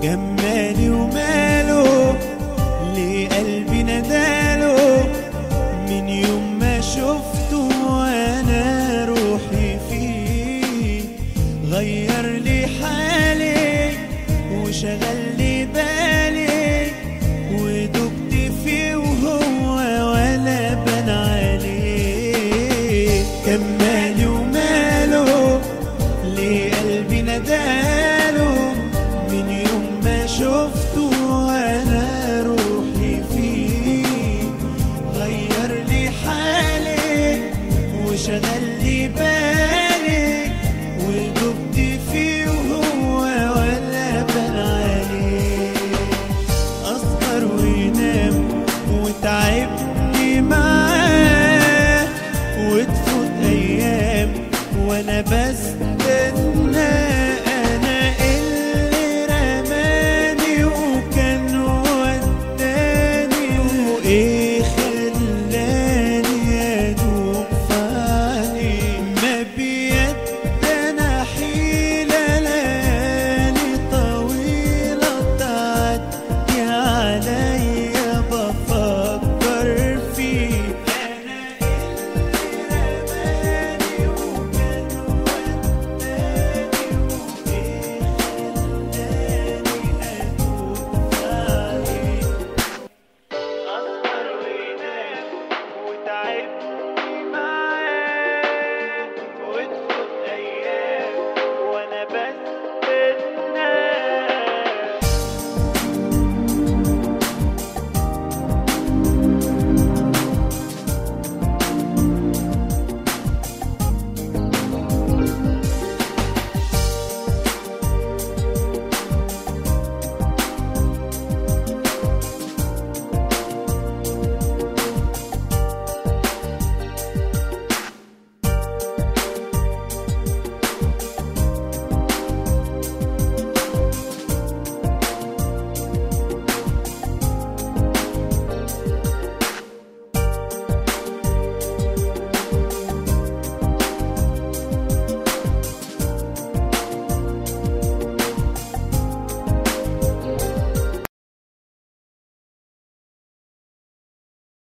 جمالي وماله ليه قلبي نداله من يوم ما شفته وانا روحي فيه غير لي حالي وشغل لي بالي ودقت فيه وهو ولا بان عليه كمالي وماله ليه قلبي نداله من يوم ما شفته